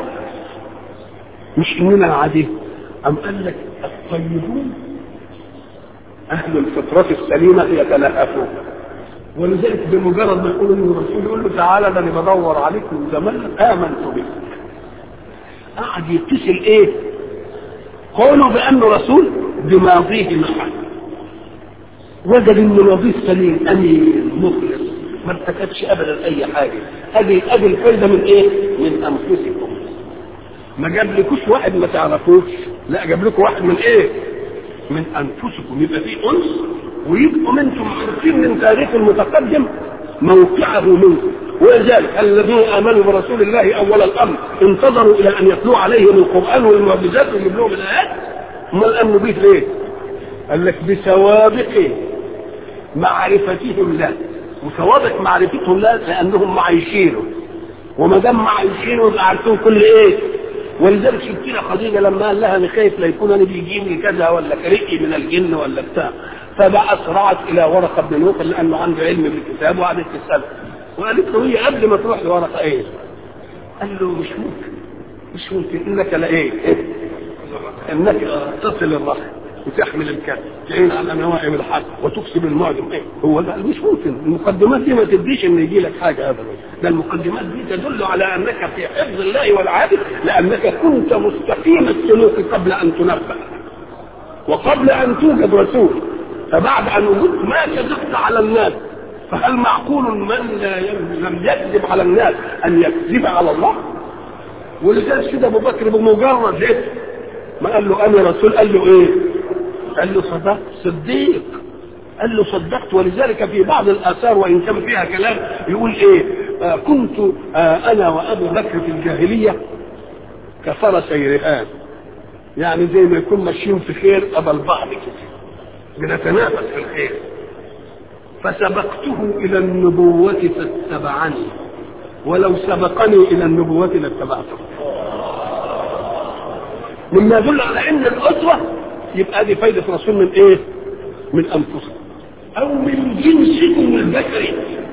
مش اننا عادي ام قال لك الطيبون اهل الفطرة السليمة يتلهفون ولذلك بمجرد ما يقول ان الرسول يقول له تعالى ده انا بدور عليك من زمان امنت بك قعد يتصل ايه قولوا بانه رسول بماضيه معه وجد ان ماضيه سليم امين مخلص ما ارتكبش ابدا اي حاجه ادي ادي الفايده من ايه من انفسكم ما جابلكوش واحد ما تعرفوش لا جاب لكم واحد من ايه من انفسكم يبقى في انس ويبقوا انتم عارفين من تاريخ المتقدم موقعه منكم ولذلك الذين امنوا برسول الله اول الامر انتظروا الى ان يتلوا عليهم القران والمعجزات ويجيب لهم الايات امال امنوا به ليه؟ قال لك بسوابق معرفتهم له وسوابق معرفتهم له لانهم معايشينه وما دام معايشينه يبقى عارفين كل ايه ولذلك شفتنا خديجه لما قال لها انا خايف لا يكون انا بيجيني كذا ولا كريئي من الجن ولا بتاع فبقى اسرعت الى ورقه بن نوفل لانه عنده علم بالكتاب وقعدت تساله وقالت له هي قبل ما تروح لورقه ايه؟ قال له مش ممكن مش ممكن انك لا ايه؟ انك تصل الرحم وتحمل الكلب تعين على نوائم الحق وتكسب المعدم ايه هو ده مش ممكن المقدمات دي ما تديش ان يجي لك حاجه ابدا ده المقدمات دي تدل على انك في حفظ الله والعابد لانك كنت مستقيم السلوك قبل ان تنبأ وقبل ان توجد رسول فبعد ان وجدت ما كذبت على الناس فهل معقول من لا لم يكذب على الناس ان يكذب على الله ولذلك كده ابو بكر بمجرد ايه ما قال له انا رسول قال له ايه قال له صدقت صديق قال له صدقت ولذلك في بعض الاثار وان كان فيها كلام يقول ايه آه كنت آه انا وابو بكر في الجاهليه كفرسي رهان يعني زي ما يكون ماشيين في خير قبل بعض كده بنتنافس في الخير فسبقته الى النبوة فاتبعني ولو سبقني الى النبوة لاتبعته مما يدل على ان الاسوة يبقى دي فايدة رسول من ايه من انفسكم او من جنسكم البشري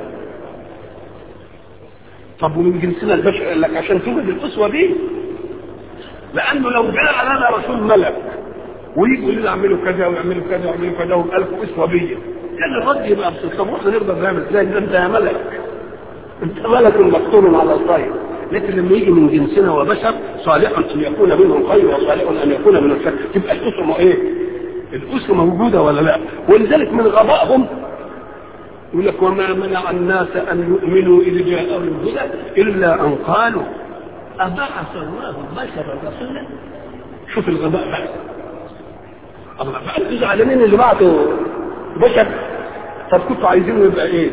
طب ومن جنسنا البشري قال لك عشان توجد الاسوة دي لانه لو جاء لنا رسول ملك ويجوا يقولوا اعملوا كذا ويعملوا كذا ويعملوا كذا وبألفوا اسوة بيا كان الرد يبقى طب واحنا نقدر نعمل ازاي ده انت يا ملك انت ملك مقتول على الخير لكن لما يجي من جنسنا وبشر صالح ان يكون منهم خير وصالح ان يكون من الشر تبقى الاسره ايه؟ الاسره موجوده ولا لا؟ ولذلك من غبائهم يقول لك وما منع الناس ان يؤمنوا اذ جاءهم الهدى الا ان قالوا ابعث الله بشرا رسولا شوف الغباء بقى الله فانتوا زعلانين اللي بعتوا بشر طب كنتوا عايزينه يبقى ايه؟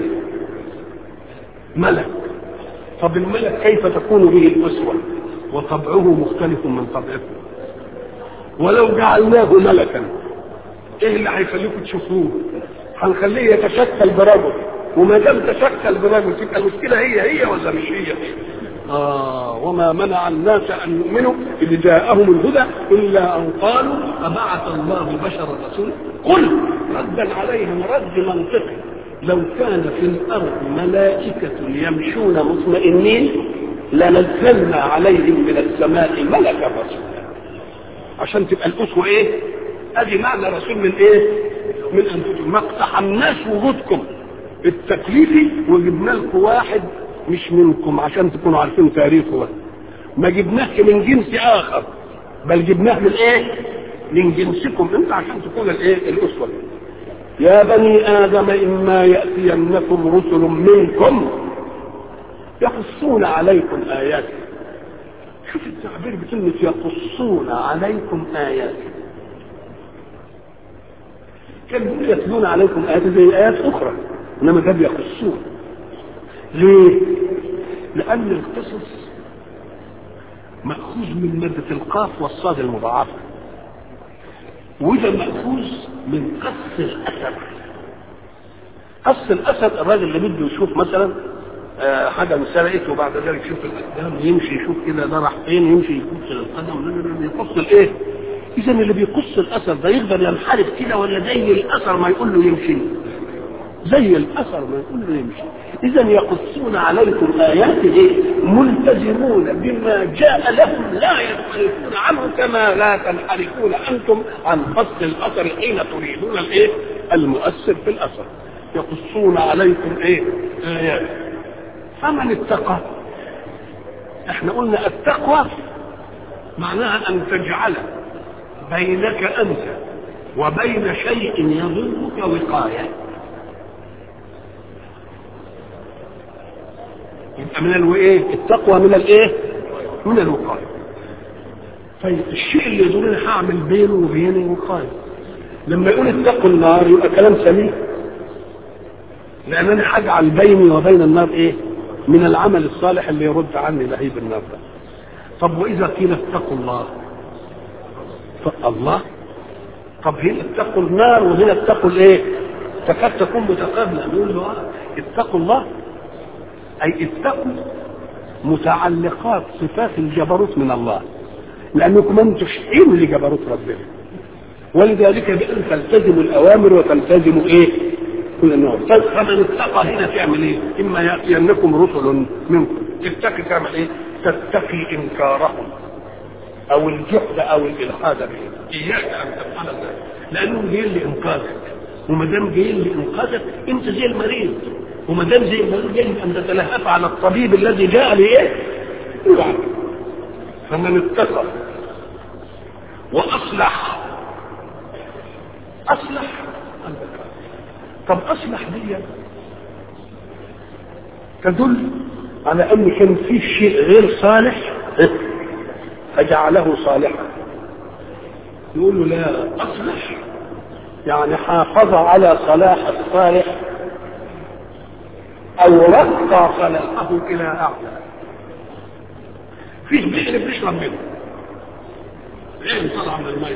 ملك طب الملك كيف تكون به الأسوة وطبعه مختلف من طبعكم ولو جعلناه ملكا ايه اللي هيخليكم تشوفوه هنخليه يتشكل برجل وما دام تشكل برجل تبقى المشكله هي هي ولا مش هي آه وما منع الناس أن يؤمنوا إذ جاءهم الهدى إلا أن قالوا أبعث الله بشرا رسولا قل ردا عليهم رد منطقي لو كان في الأرض ملائكة يمشون مطمئنين لنزلنا عليهم من السماء ملكا رسولا عشان تبقى الأسوة إيه؟ أدي معنى رسول من إيه؟ من أنفسكم ما اقتحمناش وجودكم التكليفي وجبنا لكم واحد مش منكم عشان تكونوا عارفين تاريخه ما جبناهش من جنس آخر بل جبناه من إيه؟ من جنسكم أنت عشان تكون الإيه؟ الأسوة يا بني آدم إما يأتينكم رسل منكم يقصون عليكم آياتي شوف التعبير بكلمة يقصون عليكم آياتي كان يتلون عليكم آيات زي آيات أخرى إنما ده يقصون ليه؟ لأن القصص مأخوذ من مادة القاف والصاد المضاعفة وده مأخوذ من قص الأسد قص الأسد الراجل اللي بده يشوف مثلا آه حاجة مسرقت وبعد ذلك يشوف الأقدام يمشي يشوف كده ده راح فين يمشي يقص القدم بيقص الإيه؟ إذا اللي بيقص الأسد ده يقدر ينحرف كده ولا زي الأثر ما يقول له يمشي؟ زي الأثر ما يقول له يمشي إذا يقصون عليكم آياته ملتزمون بما جاء لهم لا ينحرفون عنه كما لا تنحرفون أنتم عن قصد الأثر حين تريدون الإيه؟ المؤثر في الأثر يقصون عليكم إيه؟ آيات فمن اتقى احنا قلنا التقوى معناها أن تجعل بينك أنت وبين شيء يضرك وقايه يبقى من الايه التقوى من الايه من الوقايه طيب الشيء اللي يضرني هعمل بينه وبين وقايه لما يقول اتقوا النار يبقى كلام سليم لان انا هجعل بيني وبين النار ايه من العمل الصالح اللي يرد عني لهيب النار ده طب واذا قيل اتقوا الله فالله طب هنا اتقوا النار وهنا اتقوا الايه تكاد تكون متقابله نقول له اتقوا الله أي اتقوا متعلقات صفات الجبروت من الله لأنكم أنتم شيئين لجبروت ربنا ولذلك بأن تلتزموا الأوامر وتلتزموا إيه؟ كل النور فمن اتقى هنا تعمل إيه؟ إما يأتينكم رسل منكم تتقي تعمل إيه؟ تتقي إنكارهم او الجحد او الالحاد به اياك ان تفعل ذلك لانه جاي لانقاذك وما دام جاي لانقاذك انت زي المريض وما دام زي المريض يجب ان تتلهف على الطبيب الذي جاء لايه؟ يوعك فمن اتقى واصلح اصلح طب اصلح دي تدل على ان كان في شيء غير صالح فجعله صالحا يقول له لا اصلح يعني حافظ على صلاح الصالح او رقى صلاحه الى اعلى فيه بئر بنشرب منه عين طلع من الميه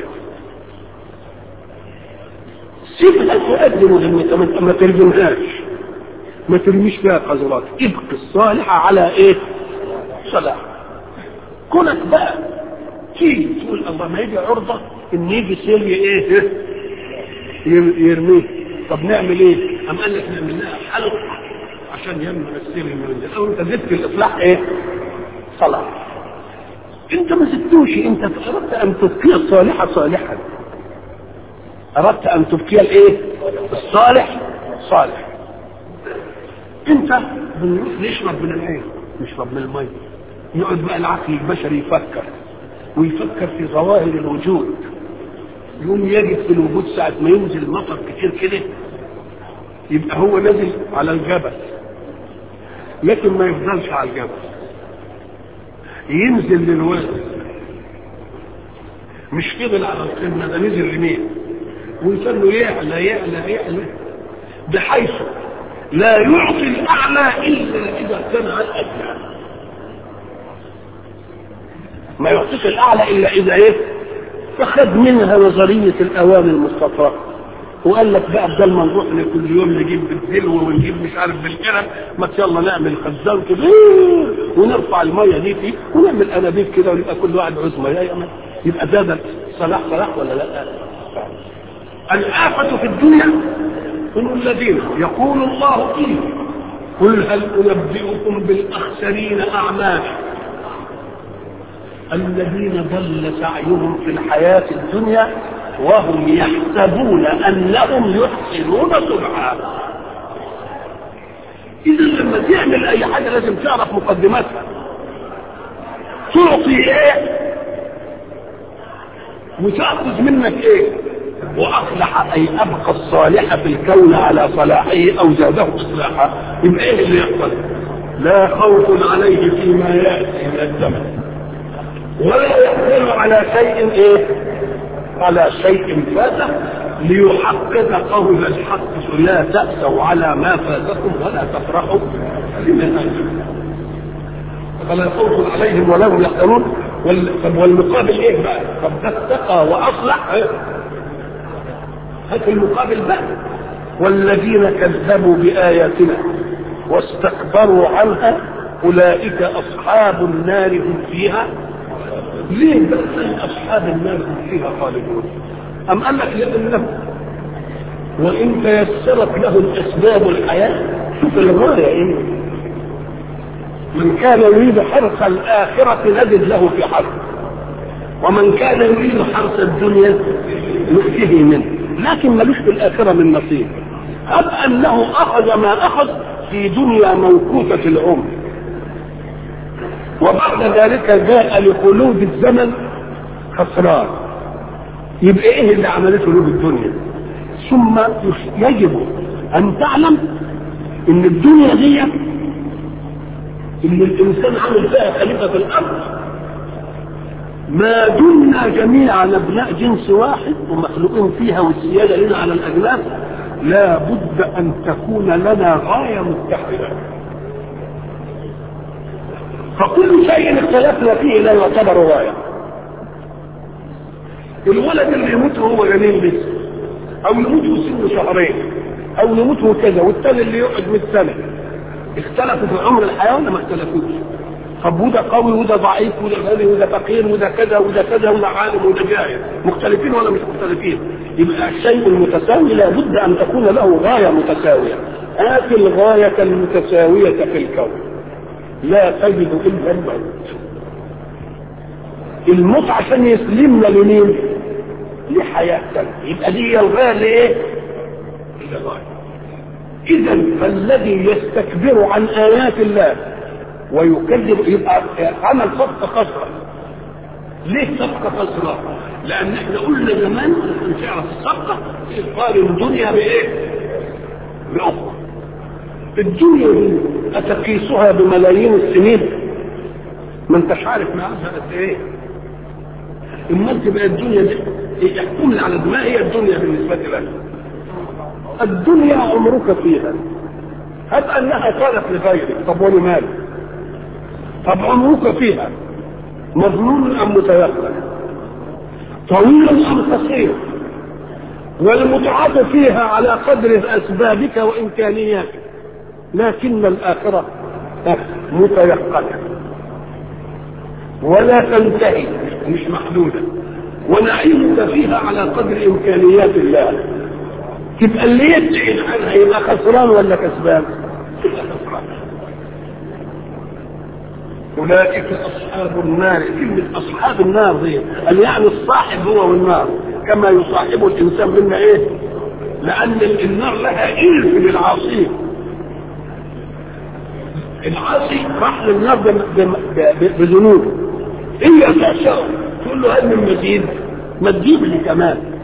سيبها تؤدي مهمتها ما ترجمهاش ما ترميش فيها قذرات ابقي الصالحة على ايه صلاح كونك بقى تيجي تقول الله ما يجي عرضة ان يجي سيل ايه يرميه طب نعمل ايه ام قال لك نعمل لها حلق عشان يمنع السيل من ده او انت زدت الاصلاح ايه صلاح انت ما زدتوش انت اردت ان تبقي الصالحة صالحا اردت ان تبقي الايه الصالح صالح انت بنروح نشرب من العين نشرب من المي يقعد بقى العقل البشري يفكر ويفكر في ظواهر الوجود يوم يجد في الوجود ساعة ما ينزل مطر كتير كده يبقى هو نازل على الجبل لكن ما يفضلش على الجبل ينزل للوادي مش فضل على القمة ده نزل لمين ويصير يعلى يعلى يعلى بحيث لا يعطي الأعلى إلا إذا كان على الأدنى ما يعطيك الأعلى إلا إذا إيه فخد منها نظرية الأوامر المستطرقة وقال لك بقى بدل ما نروح كل يوم نجيب بالدلو ونجيب مش عارف بالقرب ما يلا نعمل خزان كبير ونرفع الميه دي فيه ونعمل انابيب كده ويبقى كل واحد عزمه ميه يبقى ده ده صلاح صلاح ولا لا؟ الآفة في الدنيا هم الذين يقول الله فيه قل هل أنبئكم بالأخسرين أعمالا الذين ضل سعيهم في الحياة الدنيا وهم يحسبون أنهم يحسنون صنعا إذا لما تعمل أي حاجة لازم تعرف مقدماتها تعطي إيه وتأخذ منك إيه واصلح اي ابقى الصالح في الكون على صلاحه او زاده اصلاحا يبقى ايه اللي يحصل لا خوف عليه فيما ياتي من الزمن ولا يحزن على شيء ايه على شيء فاته ليحقق قول الحق لا تأسوا على ما فاتكم ولا تفرحوا بما أنتم فلا خوف عليهم ولا هم يحزنون والمقابل ايه بقى؟ طب ده اتقى واصلح إيه؟ هات المقابل بقى والذين كذبوا بآياتنا واستكبروا عنها أولئك أصحاب النار هم فيها ليه بس أصحاب النار هم فيها خالدون أم قال لك لأنه وإن تيسرت لهم أسباب الحياة شوف الغاية إيه من كان يريد حرص الآخرة نجد له في حرص ومن كان يريد حرص الدنيا نؤتيه منه لكن ملوش في الآخرة من نصيب أب أنه أخذ ما أخذ في دنيا موقوتة العمر وبعد ذلك جاء لخلود الزمن خسران يبقى ايه اللي عملته له بالدنيا ثم يجب ان تعلم ان الدنيا دي ان الانسان عمل فيها خليفه في الارض ما دمنا جميعا ابناء جنس واحد ومخلوقين فيها والسياده لنا على الاجناس لا بد ان تكون لنا غايه متحده فكل شيء اختلفنا فيه لا يعتبر غايه الولد اللي يموت وهو جنين لسه او يموت وسنه شهرين او يموت وكذا والثاني اللي يقعد 100 سنه اختلفوا في عمر الحياه ولا ما اختلفوش طب وده قوي وده ضعيف وده غني وده فقير وده كذا وده كذا وده عالم وده جاهل مختلفين ولا مش مختلفين يبقى الشيء المتساوي لابد ان تكون له غايه متساويه آت الغايه المتساويه في الكون لا تجد الا الموت الموت عشان يسلمنا لمين لحياة تانية يبقى دي هي الغاية لايه اذا فالذي يستكبر عن ايات الله ويكذب يبقى عمل صفقة خسرة ليه صفقة خسرة لان احنا قلنا زمان عشان تعرف الصفقة قارن الدنيا بايه باخرى الدنيا دي اتقيسها بملايين السنين ما انتش عارف معاها قد ايه امال تبقى الدنيا دي يحكم لي على ما هي الدنيا بالنسبه لك الدنيا عمرك فيها هب انها كانت لغيرك طب ولماذا طب عمرك فيها مظنون ام متيقن طويل ام قصير والمتعة فيها على قدر اسبابك وامكانياتك لكن الاخره متيقنه ولا تنتهي مش محدودة ونعيمك فيها على قدر إمكانيات الله تبقى اللي يبتعد عنها يبقى خسران ولا كسبان؟ يبقى خسران أولئك أصحاب النار كلمة أصحاب النار دي قال يعني الصاحب هو والنار كما يصاحب الإنسان منا إيه؟ لأن النار لها إلف للعاصين العاصي راح للنار بذنوبه هي تعشقه تقول له هل من مزيد ما تجيب لي كمان